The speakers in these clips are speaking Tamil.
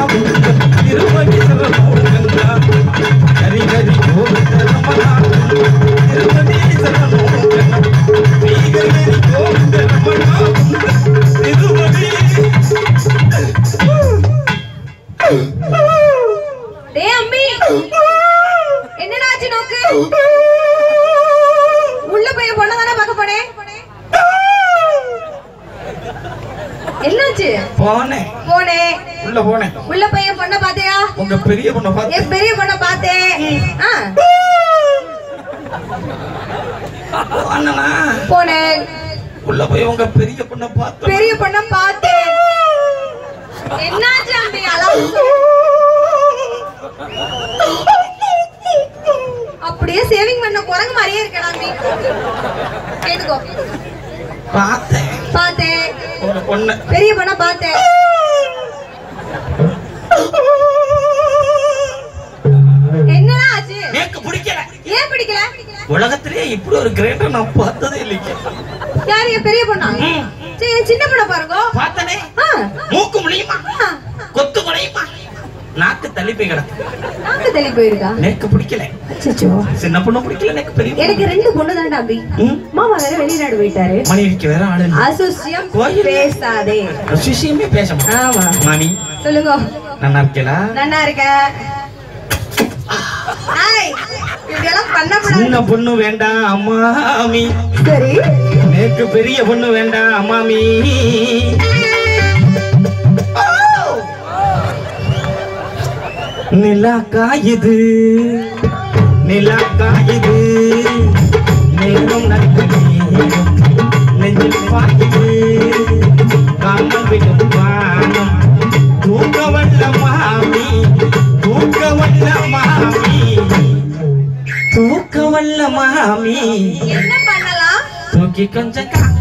திருமணி சரணோகந்தா ஹரி ஹரி கோவிந்த ரமணா திருமணி சரணோகந்தா ஸ்ரீ ஹரி ஹரி கோவிந்த ரமணா திருமணி டேய் அம்பி என்னடா ஆச்சு நோக்கு உள்ள போய் பொண்ணை தானே பார்க்க போனேன் என்னாச்சு போனேன் போனேன் உள்ள போனேன் உள்ள போய் என் பொண்ணை பாத்தியா உங்க பெரிய பொண்ணை பார்த்து என் பெரிய பொண்ணை பார்த்தேன் ஆ, அண்ணனா போனேன் உள்ள போய் உங்க பெரிய பொண்ணை பார்த்து பெரிய பொண்ணை பார்த்தேன் என்னாச்சு அம்பி அழகு அப்படியே சேவிங் பண்ண குரங்கு மாதிரியே இருக்கடா அம்பி கேட்டுக்கோ பார்த்தேன் பார்த்தேன் உங்க பொண்ணு பெரிய பொண்ணை பார்த்தேன் என்னடா ஆச்சு எனக்கு பிடிக்கல ஏன் பிடிக்கல உலகத்திலேயே இப்படி ஒரு கிரேட்டர் நான் பார்த்ததே இல்லைங்க யாரு என் பெரிய பொண்ணா ம். சரி என் சின்ன பொண்ணை பாருங்க பார்த்தனே ஆ, மூக்கு முடியுமா ஆ, கொத்து குறையுமா நாக்கு தள்ளி போய் கிடக்கு நாக்கு தள்ளி போயிருக்கா எனக்கு பிடிக்கல அச்சச்சோ சின்ன பொண்ணு பிடிக்கல எனக்கு பெரிய பொண்ணு. எனக்கு ரெண்டு பொண்ணு தான்டா அம்பி ம். மாமா வேற வெளிநாடு போயிட்டாரு மணி அடிக்க வேற ஆளு இல்ல அசுசியம் கோயில். பேசாதே விஷயமே பேச மாட்டேன் ஆமா மாமி சொல்லுங்க நல்லா இருக்கலா நல்லா இருக்க ஹாய் இப்படியெல்லாம் பண்ணக்கூடாது சின்ன பொண்ணு வேண்டாம் அம்மாமி சரி எனக்கு பெரிய பொண்ணு வேண்டாம் அம்மாமி நிலா காயுது நிலா காயுது நேரம் நல்ல நேரம் நெஞ்சில் பாயுது காமம் விடும் வானம் தூக்க வல்ல மாமி தூக்க வல்ல மாமி தூக்க வல்ல மாமி என்ன பண்ணலாம் தூக்கி கொஞ்சம் கா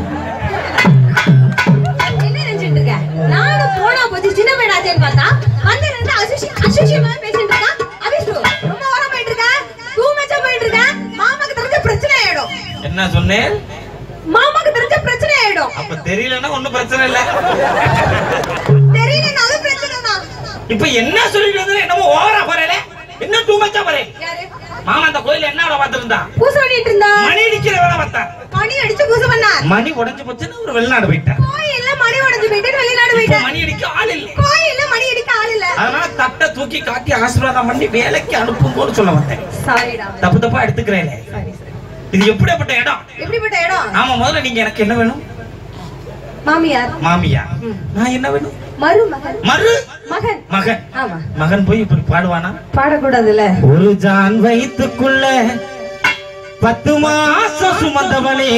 என்ன நினைச்சிட்டு இருக்க நானும் போனா போச்சு சின்ன பையனாச்சேன்னு பார்த்தா வந்து நின்று அசுஷி அசுஷியமா பேசிட்டு இருக்கா அபிஷு ரொம்ப ஓரம் போயிட்டு இருக்க டூ மச்சா போயிட்டு இருக்க மாமாக்கு தெரிஞ்ச பிரச்சனை ஆயிடும் என்ன சொன்னேன் மாமாக்கு தெரிஞ்ச பிரச்சனை ஆயிடும் அப்ப தெரியலன்னா ஒண்ணும் பிரச்சனை இல்ல தெரியலனாலும் பிரச்சனை தான் இப்ப என்ன சொல்லிட்டு வந்தது என்னமோ ஓவரா போறேல என்ன டூ மச்சா போறே யாரு மாமா அந்த கோயில என்ன வேலை பார்த்திருந்தா பூச பண்ணிட்டு இருந்தா மணி அடிக்கிற வேலை பார்த்தா மணி அடிச்சு பூச பண்ணார் மணி உடைஞ்சு போச்சுன்னு ஒரு வெளிநாடு போயிட்டேன் கோயில்ல மணி உடைஞ்சு போயிட்டு வெளிநாடு இப்ப போயிட்டார் மணி அடிக்க ஆள் இல்ல கோயில்ல மணி அடிக்க ஆள் இல்ல அதனால தட்டை தூக்கி காட்டி ஆசீர்வாதம் பண்ணி வேலைக்கு அனுப்புங்கன்னு சொல்ல வந்தேன் சாரிடா தப்பு தப்பா எடுத்துக்கிறேன் சாரி சாரி இது எப்படிப்பட்ட இடம் எப்படிப்பட்ட இடம் ஆமா முதல்ல நீங்க எனக்கு என்ன வேணும் மாமியார் மாமியா ம். நான் என்ன வேணும் மருமகன் மறு மகன் மகன் ஆமா மகன் போய் இப்படி பாடுவானா பாடக்கூடாதுல்ல ஒரு ஜான் வயிற்றுக்குள்ள பத்து மாசம் சுமந்தவளே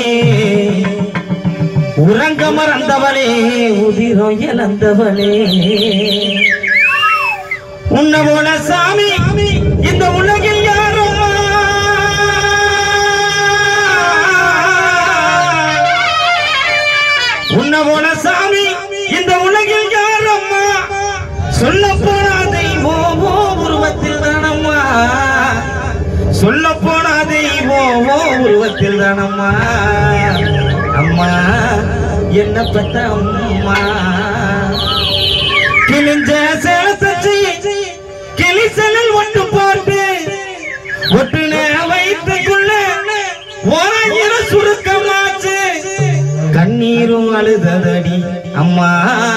உறங்க மறந்தவளே உதிரம் இழந்தவளே உன்னை போல சாமி இந்த உலகில் யாரும் உன்னை போல சாமி இந்த உலகில் யாரம்மா சொல்ல போனா தெய்வம் ஓ உருவத்தில் தானம்மா சொல்ல போனா தெய்வம் ஓ உருவத்தில் தானம்மா அம்மா என்ன பெத்த அம்மா கிழிஞ்ச சேல தச்சு கிளிசலில் ஒட்டு போட்டு ஒட்டுன வயிற்றுக்குள்ள ஓராயிரம் சுருக்கமாச்சு கண்ணீரும் அழுததடி அம்மா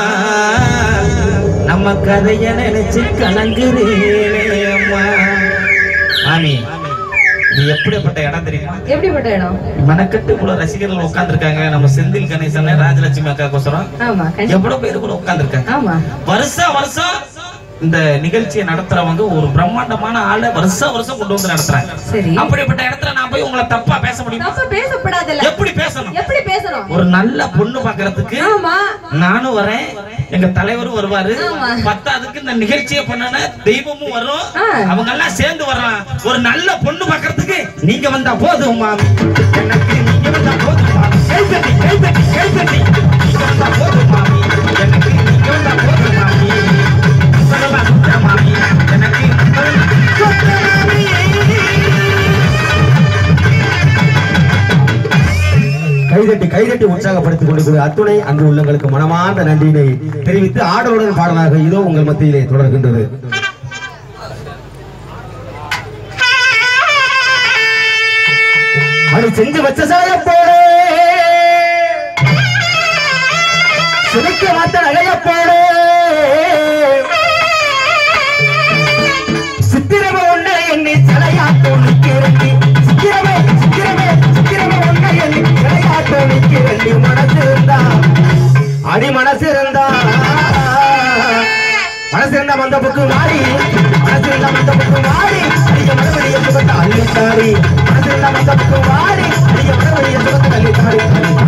நம்ம கதைய நினைச்சு கலங்குறேனே அம்மா மாமி இது எப்படிப்பட்ட இடம் தெரியுமா எப்படிப்பட்ட இடம் மெனக்கட்டு இவ்வளவு ரசிகர்கள் உட்கார்ந்திருக்காங்க நம்ம செந்தில் கணேசன் ராஜலட்சுமி அக்காக்கோசரம் ஆமா கண்டிப்பா எவ்வளவு பேர் கூட உட்கார்ந்திருக்காங்க ஆமா வருஷம் வருஷம் இந்த நிகழ்ச்சியை நடத்துறவங்க ஒரு பிரம்மாண்டமான ஆளை வருஷம் வருஷம் கொண்டு வந்து நடத்துறாங்க சரி அப்படிப்பட்ட இடத்துல நான் போய் உங்களை தப்பா பேச முடியுமா தப்பா பேசப்படாதுல்ல எப்படி பேசணும் எப்படி பேசணும் ஒரு நல்ல பொண்ணு பாக்குறதுக்கு ஆமா நானும் வரேன் எங்க தலைவரும் வருவாரு ஆமா. பத்தாவதுக்கு இந்த நிகழ்ச்சியை பண்ணன தெய்வமும் வரும் ஆ. அவங்க எல்லாம் சேர்ந்து வரலாம் ஒரு நல்ல பொண்ணு பாக்குறதுக்கு நீங்க வந்தா போதும் மாமி எனக்கு நீங்க வந்தா போதும் மாமி கைத்தட்டி கைத்தட்டி கைத்தட்டி நீங்க வந்தா போதும் மாமி எனக்கு நீங்க வந்தா போதும் மாமி சொல்லலாம் சுத்த மாமி எனக்கு சுத்த மாமி கைதட்டி கைதட்டி உற்சாகப்படுத்திக் கொண்டிருக்கிற அத்துணை அன்பு உள்ளங்களுக்கு மனமார்ந்த நன்றியினை தெரிவித்து ஆடலுடன் பாடலாக இதோ உங்கள் மத்தியிலே தொடர்கின்றது அது செஞ்சு வச்ச சாய போடு சுருக்க மாத்த நகைய போடு சித்திரம ஒண்ணு எண்ணி தலையாட்டோ நிக்கிறண்டி சித்திரமே சித்திரமே சித்திரம ஒண்ணு எண்ணி தலையாட்டோ நிக்கிறண்டி மனசு இருந்தா அடி மனசு இருந்தா மனசு இருந்தா மந்த புக்கு மாறி மனசு இருந்தா மந்த புக்கு மாறி அடிக்க மறுபடிய சுகத்தை அள்ளித்தாடி மனசு இருந்தா மந்த புக்கு மாறி அடிக்க மறுபடிய சுகத்தை அள்ளித்தாடி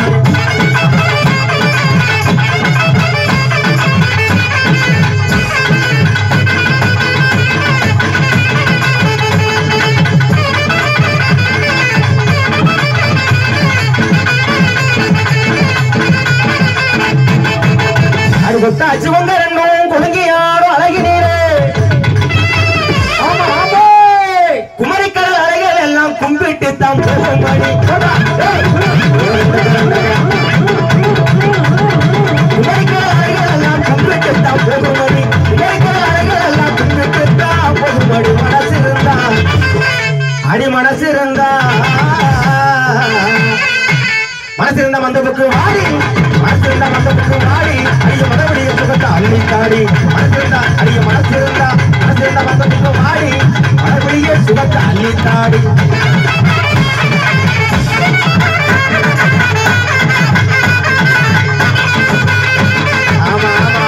அது கொத்தாச்சு உங்க ரெண்டும் குடுங்கியாடும் அழகி நீரு ஆமா ஆமா குமரிக்கடல் அலைகள் எல்லாம் கும்பிட்டு தான் போகும் மணி குமரிக்கடல் அலைகள் எல்லாம் கும்பிட்டு தான் போகும் மணி குமரிக்கடல் அலைகள் எல்லாம் கும்பிட்டு தான் போகும் மணி மனசு இருந்தா அடி மனசு இருந்தா மனசு இருந்தா மந்தப்புக்கு வாடி மனசு இருந்தா மந்தப்புக்கு வாடி அடிய மறுபடிய சுகத்தை அள்ளி தாடி மனசு இருந்தா அடிய மனசு இருந்தா மனசு இருந்தா மந்தப்புக்கு வாடி மறுபடிய சுகத்தை அள்ளி தாடி ஆமா ஆமா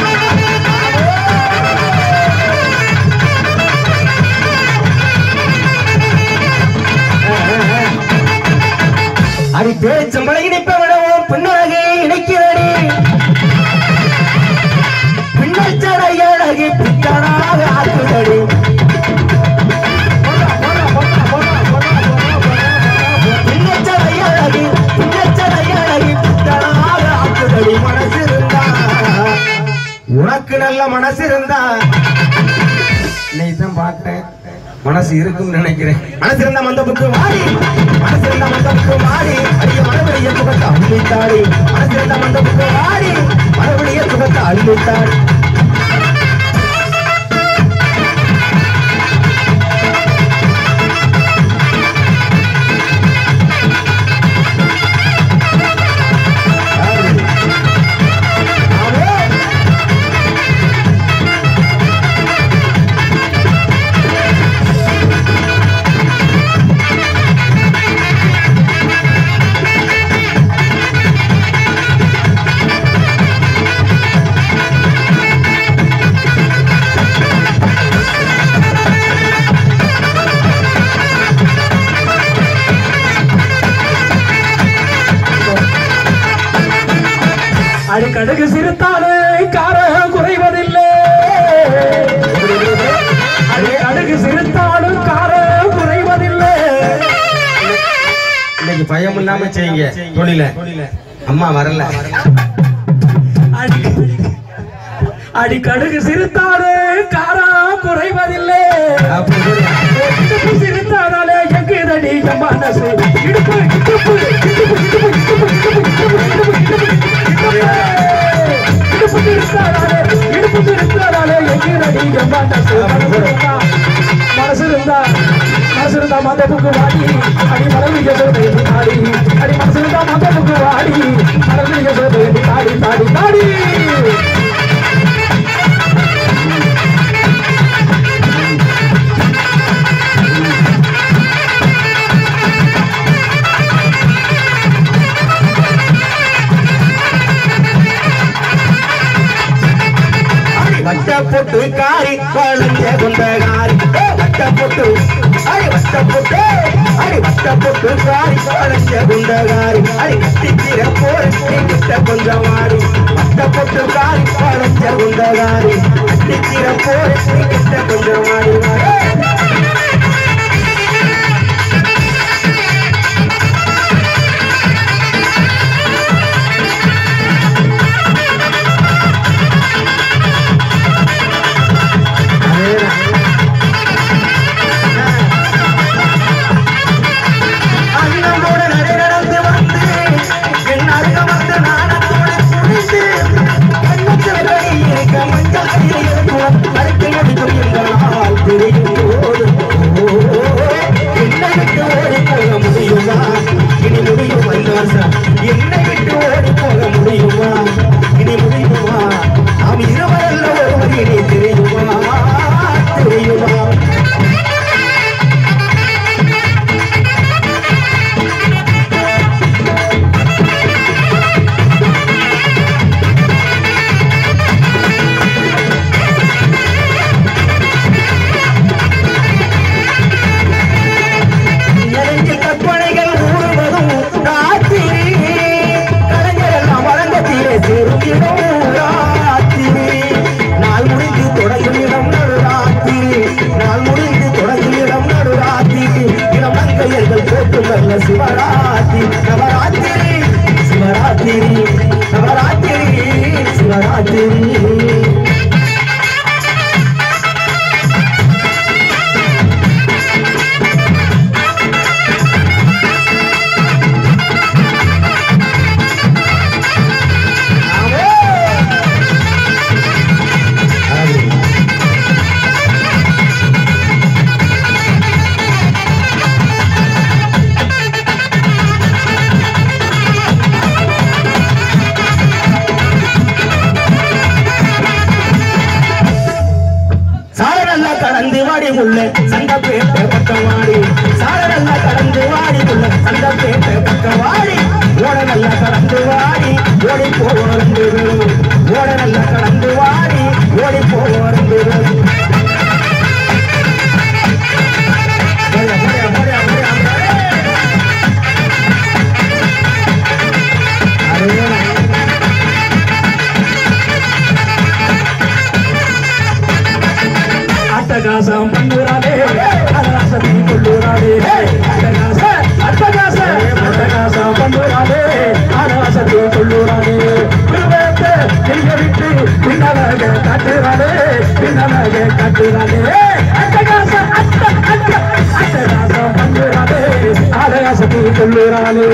அடி பேச்சம்பளை இணைப்ப விடவும் பின்னழகை இணைக்கிறடி பின்னச்சடை அழகி பித்தனாக ஆக்குதடி பின்னச்சடை அழகி பின்னச்சடை அழகி பித்தனாக ஆக்குதடி மனசு இருந்தா உனக்கு நல்ல மனசு இருந்தா தான் பார்த்தேன் மனசு இருக்கும்னு நினைக்கிறேன் மனசு இருந்தா மந்தப்புக்கு மாறி மனசு இருந்தா மந்தப்புக்கு மாறி அடிய மறுபடிய சுகத்தை அள்ளித்தாடி மனசு இருந்தா மந்தப்புக்கு மாறி மறுபடிய சுகத்தை அள்ளித்தாடி ஆமே. அடிக்கடுகு சிறுத்தாலே கார குறைவதில்லை அடிக்கடுகு சிறுத்தாலும் கார குறைவதில்லை இன்னைக்கு பயம் இல்லாம செய்யுங்க தொழில அம்மா வரல அடி அடிக்கடுகு சிறுத்தாலே காரா குறைவதில்லை அப்படி சொல்லு. இடுப்பு சிறுத்தாலே எங்குதடி என் மனசு இடுப்பு இடுப்பு இடுப்பு இடுப்பு இடுப்பு இடுப்பு இடுப்பு இடுப்பு இடுப்பு இடுப்பு சிறுத்தாலே இடுப்பு சிறுத்தாலே எங்குதடி என் மனசு மனசு இருந்தா மனசு இருந்தா மனசு இருந்தா மந்தப்புக்கு வாடி அடி மனதில் சொல்றது தாடி அடி மனசு இருந்தா மந்தப்புக்கு வாடி மனதில் சொல்றது தாடி தாடி தாடி வட்ட பொட்டு காரி வளைஞ்ச கொண்ட காரி வட்ட பொட்டு அடி வட்ட பொட்டு அடி வட்ட பொட்டு காரி வளைஞ்ச கொண்ட காரி அடி கட்டிக்கிற போற நீ கிட்ட கொஞ்சம் மாறி வட்ட பொட்டு காரி வளைஞ்ச கொண்ட காரி கட்டிக்கிற போற நீ கிட்ட கொஞ்சம் மாறி மாறி அண்ணனோட நடை நடந்து வந்து சிவராத்திரி நவராத்திரி சிவராத்திரி நவராத்திரி சிவராத்திரி சாரநல்ல கடந்து வாடி உள்ள சண்டப்பேட்டை பக்கம் வாடி சாரநல்ல கடந்து வாடி உள்ள சண்டப்பேட்டை பக்கம் வாடி ஓட நல்ல கடந்து வாடி ஓடி போறது ஓட நல்ல கடந்து வாடி ஓடி போறது அட்டகாசம் பண்ணுறாளே அட்டகாசத்தை கொள்ளுறாளே அட்டகாச அட்டகாச அட்டகாசம் பண்ணுறாளே அட்டகாசத்தை கொள்ளுறாளே விரும்பத்தை எங்க விட்டு பின்னலக காட்டுறாளே பின்னலக காட்டுறாளே அட்டகாச அட்ட அட்ட அட்டகாசம் பண்ணுறாளே அட்டகாசத்தை கொள்ளுறாளே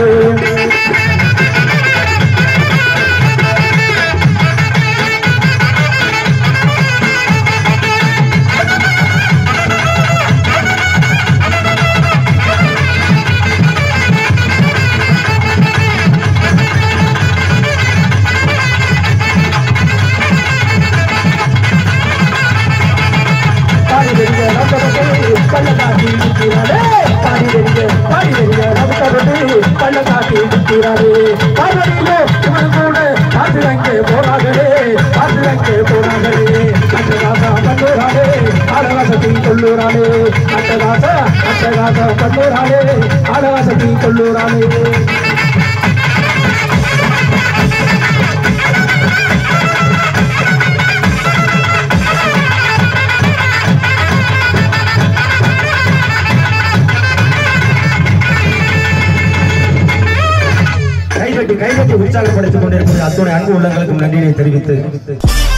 பாடி வெறிய ரத்தப்பட்டு பள்ளக்காட்டி நிற்கிறாரே பாடி வெறிய பாடி வெறிய ரத்தப்பட்டு பள்ளக்காட்டி நிற்கிறாரே பார்வதியிலோ இவன் கூட பார்த்து அங்கே போறாங்களே பார்த்து அங்கே போறாங்களே அட்டகாசா பண்ணுறாளே ஆலவாசத்தை கொள்ளுறாளே அட்டகாசா அட்டகாசா பண்ணுறாளே ஆலவாசத்தை கொள்ளுறாளே கைதட்டி கைதட்டி உற்சாகப்படுத்திக் கொண்டிருக்கிற அத்துணை அன்பு உள்ளங்களுக்கும் நன்றியை தெரிவித்து